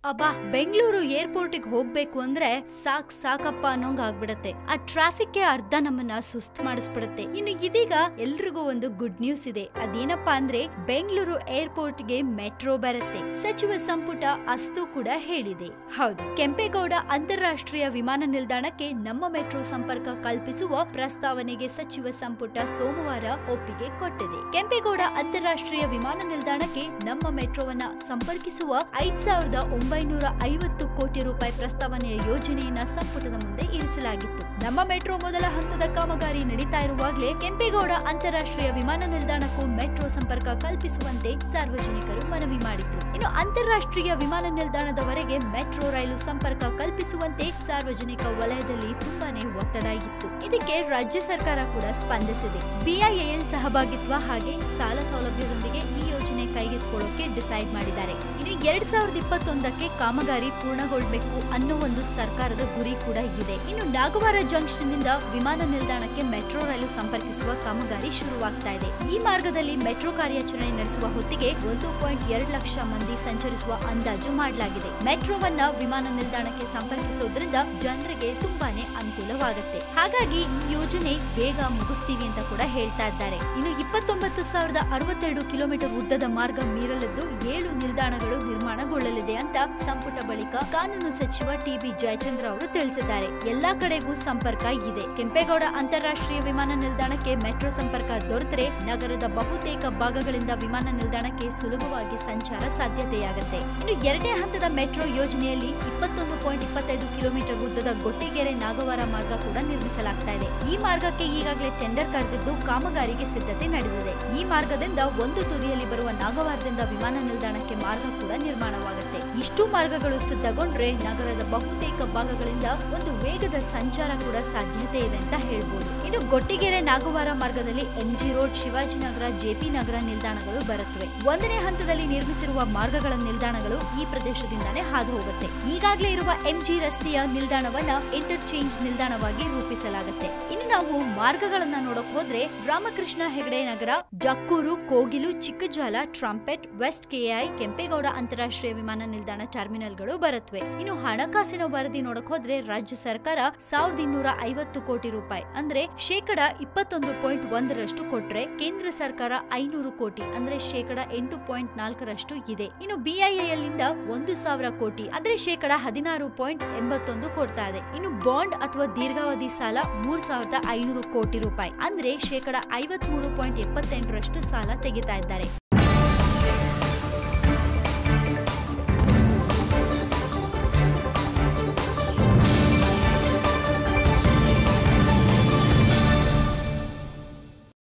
ಅಬ್ಬಾ ಬೆಂಗಳೂರು ಏರ್ಪೋರ್ಟಿಗೆ ಹೋಗ್ಬೇಕು ಅಂದ್ರೆ ಸಾಕ್ ಸಾಕಪ್ಪ ಅನ್ನೋಂಗ್ ಆಗ್ಬಿಡತ್ತೆ ಆ ಟ್ರಾಫಿಕ್ ಅರ್ಧ ನಮ್ಮನ್ನ ಸುಸ್ತ್ ಮಾಡಿಸ್ಬಿಡತ್ತೆ ಇನ್ನು ಇದೀಗ ಎಲ್ರಿಗೂ ಒಂದು ಗುಡ್ ನ್ಯೂಸ್ ಇದೆ ಅದೇನಪ್ಪಾ ಅಂದ್ರೆ ಬೆಂಗಳೂರು ಏರ್ಪೋರ್ಟ್ಗೆ ಮೆಟ್ರೋ ಬರುತ್ತೆ ಸಚಿವ ಸಂಪುಟ ಅಸ್ತು ಕೂಡ ಹೇಳಿದೆ ಹೌದು ಕೆಂಪೇಗೌಡ ಅಂತಾರಾಷ್ಟ್ರೀಯ ವಿಮಾನ ನಿಲ್ದಾಣಕ್ಕೆ ನಮ್ಮ ಮೆಟ್ರೋ ಸಂಪರ್ಕ ಕಲ್ಪಿಸುವ ಪ್ರಸ್ತಾವನೆಗೆ ಸಚಿವ ಸಂಪುಟ ಸೋಮವಾರ ಒಪ್ಪಿಗೆ ಕೊಟ್ಟಿದೆ ಕೆಂಪೇಗೌಡ ಅಂತಾರಾಷ್ಟ್ರೀಯ ವಿಮಾನ ನಿಲ್ದಾಣಕ್ಕೆ ನಮ್ಮ ಮೆಟ್ರೋವನ್ನ ಸಂಪರ್ಕಿಸುವ ಐದ್ ಸಾವಿರದ ಒಂಬೈನೂರ ಐವತ್ತು ಕೋಟಿ ರೂಪಾಯಿ ಪ್ರಸ್ತಾವನೆಯ ಯೋಜನೆಯನ್ನ ಸಂಪುಟದ ಮುಂದೆ ಇರಿಸಲಾಗಿತ್ತು ನಮ್ಮ ಮೆಟ್ರೋ ಮೊದಲ ಹಂತದ ಕಾಮಗಾರಿ ನಡೀತಾ ಇರುವಾಗಲೇ ಕೆಂಪೇಗೌಡ ಅಂತಾರಾಷ್ಟ್ರೀಯ ವಿಮಾನ ನಿಲ್ದಾಣಕ್ಕೂ ಮೆಟ್ರೋ ಸಂಪರ್ಕ ಕಲ್ಪಿಸುವಂತೆ ಸಾರ್ವಜನಿಕರು ಮನವಿ ಮಾಡಿದ್ರು ಇನ್ನು ಅಂತಾರಾಷ್ಟ್ರೀಯ ವಿಮಾನ ನಿಲ್ದಾಣದವರೆಗೆ ಮೆಟ್ರೋ ರೈಲು ಸಂಪರ್ಕ ಕಲ್ಪಿಸುವಂತೆ ಸಾರ್ವಜನಿಕ ವಲಯದಲ್ಲಿ ತುಂಬಾನೇ ಒತ್ತಡ ಇತ್ತು ಇದಕ್ಕೆ ರಾಜ್ಯ ಸರ್ಕಾರ ಕೂಡ ಸ್ಪಂದಿಸಿದೆ ಬಿಐಎಎಲ್ ಸಹಭಾಗಿತ್ವ ಹಾಗೆ ಸಾಲ ಸೌಲಭ್ಯದೊಂದಿಗೆ ಈ ಯೋಜನೆ ಕೈಗೆತ್ತಿಕೊಳ್ಳೋಕೆ ಡಿಸೈಡ್ ಮಾಡಿದ್ದಾರೆ ಇನ್ನು ಎರಡ್ ಸಾವಿರದ ಇಪ್ಪತ್ತೊಂದಕ್ಕೆ ಕಾಮಗಾರಿ ಪೂರ್ಣಗೊಳ್ಬೇಕು ಅನ್ನೋ ಒಂದು ಸರ್ಕಾರದ ಗುರಿ ಕೂಡ ಇದೆ ಇನ್ನು ನಾಗವಾರ ಜಂಕ್ಷನ್ ನಿಂದ ವಿಮಾನ ನಿಲ್ದಾಣಕ್ಕೆ ಮೆಟ್ರೋ ರೈಲು ಸಂಪರ್ಕಿಸುವ ಕಾಮಗಾರಿ ಶುರುವಾಗ್ತಾ ಇದೆ ಈ ಮಾರ್ಗದಲ್ಲಿ ಮೆಟ್ರೋ ಕಾರ್ಯಾಚರಣೆ ನಡೆಸುವ ಹೊತ್ತಿಗೆ ಒಂದು ಪಾಯಿಂಟ್ ಎರಡು ಲಕ್ಷ ಮಂದಿ ಸಂಚರಿಸುವ ಅಂದಾಜು ಮಾಡಲಾಗಿದೆ ಮೆಟ್ರೋವನ್ನ ವಿಮಾನ ನಿಲ್ದಾಣಕ್ಕೆ ಸಂಪರ್ಕಿಸೋದ್ರಿಂದ ಜನರಿಗೆ ತುಂಬಾನೇ ಅನುಕೂಲವಾಗುತ್ತೆ ಹಾಗಾಗಿ ಈ ಯೋಜನೆ ಬೇಗ ಮುಗಿಸ್ತೀವಿ ಅಂತ ಕೂಡ ಹೇಳ್ತಾ ಇದ್ದಾರೆ ಇನ್ನು ಇಪ್ಪತ್ತೊಂಬತ್ತು ಸಾವಿರದ ಅರವತ್ತೆರಡು ಕಿಲೋಮೀಟರ್ ಉದ್ದದ ಮಾರ್ಗ ಮೀರಲಿದ್ದು ಏಳು ನಿಲ್ದಾಣಗಳು ನಿರ್ಮಾಣಗೊಳ್ಳಲಿದೆ ಅಂತ ಸಂಪುಟ ಬಳಿಕ ಕಾನೂನು ಸಚಿವ ಟಿಬಿ ಜಯಚಂದ್ರ ಅವರು ತಿಳಿಸಿದ್ದಾರೆ ಎಲ್ಲಾ ಕಡೆಗೂ ಸಂಪರ್ಕ ಇದೆ ಕೆಂಪೇಗೌಡ ಅಂತಾರಾಷ್ಟ್ರೀಯ ವಿಮಾನ ನಿಲ್ದಾಣಕ್ಕೆ ಮೆಟ್ರೋ ಸಂಪರ್ಕ ದೊರೆತರೆ ನಗರದ ಬಹುತೇಕ ಭಾಗಗಳಿಂದ ವಿಮಾನ ನಿಲ್ದಾಣಕ್ಕೆ ಸುಲಭವಾಗಿ ಸಂಚಾರ ಸಾಧ್ಯತೆಯಾಗುತ್ತೆ ಇನ್ನು ಎರಡನೇ ಹಂತದ ಮೆಟ್ರೋ ಯೋಜನೆಯಲ್ಲಿ ಇಪ್ಪತ್ತೊಂದು ಪಾಯಿಂಟ್ ಇಪ್ಪತ್ತೈದು ಕಿಲೋಮೀಟರ್ ಉದ್ದದ ಗೊಟ್ಟಿಗೆರೆ ನಾಗವಾರ ಮಾರ್ಗ ಕೂಡ ನಿರ್ಮಿಸಲಾಗ್ತಾ ಇದೆ ಈ ಮಾರ್ಗಕ್ಕೆ ಈಗಾಗಲೇ ಟೆಂಡರ್ ಕರೆದಿದ್ದು ಕಾಮಗಾರಿಗೆ ಸಿದ್ಧತೆ ನಡೆದಿದೆ ಈ ಮಾರ್ಗದಿಂದ ಒಂದು ತುದಿಯಲ್ಲಿ ಬರುವ ನಾಗವಾರದಿಂದ ವಿಮಾನ ನಿಲ್ದಾಣಕ್ಕೆ ಮಾರ್ಗ ಕೂಡ ನಿರ್ಮಾಣವಾಗುತ್ತೆ ಇಷ್ಟು ಮಾರ್ಗಗಳು ಸಿದ್ಧಗೊಂಡ್ರೆ ನಗರದ ಬಹುತೇಕ ಭಾಗಗಳಿಂದ ಒಂದು ವೇಗದ ಸಂಚಾರ ಕೂಡ ಸಾಧ್ಯತೆ ಇದೆ ಅಂತ ಹೇಳ್ಬೋದು ಇನ್ನು ಗೊಟ್ಟಿಗೆರೆ ನಾಗವಾರ ಮಾರ್ಗದಲ್ಲಿ MG road Shivajinagar JP Nagar ನಿಲ್ದಾಣಗಳು ಬರುತ್ತವೆ ಒಂದನೇ ಹಂತದಲ್ಲಿ ನಿರ್ಮಿಸಿರುವ ಮಾರ್ಗಗಳ ನಿಲ್ದಾಣಗಳು ಈ ಪ್ರದೇಶದಿಂದಾನೇ ಹಾದು ಹೋಗುತ್ತೆ ಈಗಾಗಲೇ ಇರುವ ಎಂಜಿ ರಸ್ತೆಯ ನಿಲ್ದಾಣವನ್ನ ಇಂಟರ್ಚೇಂಜ್ ನಿಲ್ದಾಣವಾಗಿ ರೂಪಿಸಲಾಗುತ್ತೆ ಇನ್ನು ನಾವು ಮಾರ್ಗಗಳನ್ನ ನೋಡಕ್ ಹೋದ್ರೆ ರಾಮಕೃಷ್ಣ ಹೆಗಡೆ ನಗರ ಜಕ್ಕೂರು ಕೋಗಿಲು ಚಿಕ್ಕಜಾಲ ಟ್ರಂಪೆಟ್ ವೆಸ್ಟ್ ಕೆಐ ಕೆಂಪೇಗೌಡ ಅಂತಾರಾಷ್ಟ್ರೀಯ ವಿಮಾನ ನಿಲ್ದಾಣ ಟರ್ಮಿನಲ್ಗಳು ಬರುತ್ತವೆ ಇನ್ನು ಹಣಕಾಸಿನ ವರದಿ ನೋಡಕ್ ಹೋದ್ರೆ ರಾಜ್ಯ ಸರ್ಕಾರ ಸಾವಿರದ ಇನ್ನೂರ ಐವತ್ತು ಕೋಟಿ ರೂಪಾಯಿ ಅಂದ್ರೆ ಶೇಕಡ ಇಪ್ಪತ್ತೊಂದು ಪಾಯಿಂಟ್ ಒಂದರಷ್ಟು ಕೊಟ್ರೆ ಕೇಂದ್ರ ಸರ್ಕಾರ ಐನೂರು ಕೋಟಿ ಅಂದ್ರೆ ಶೇಕಡ ಎಂಟು ಪಾಯಿಂಟ್ ನಾಲ್ಕರಷ್ಟು ಇದೆ ಇನ್ನು ಬಿಐಎಲ್ ಇಂದ ಒಂದು ಸಾವಿರ ಕೋಟಿ ಅಂದ್ರೆ ಶೇಕಡ ಹದಿನಾರು ಪಾಯಿಂಟ್ ಎಂಬತ್ತೊಂದು ಕೊಡ್ತಾ ಇದೆ ಇನ್ನು ಬಾಂಡ್ ಅಥವಾ ದೀರ್ಘಾವಧಿ ಸಾಲ ಮೂರ್ ಸಾವಿರದ ಐನೂರು ಕೋಟಿ ರೂಪಾಯಿ ಅಂದ್ರೆ ಶೇಕಡ ಐವತ್ ಮೂರು ಪಾಯಿಂಟ್ ಎಪ್ಪತ್ತೆಂಟರಷ್ಟು ಸಾಲ ತೆಗಿತಾ ಇದ್ದಾರೆ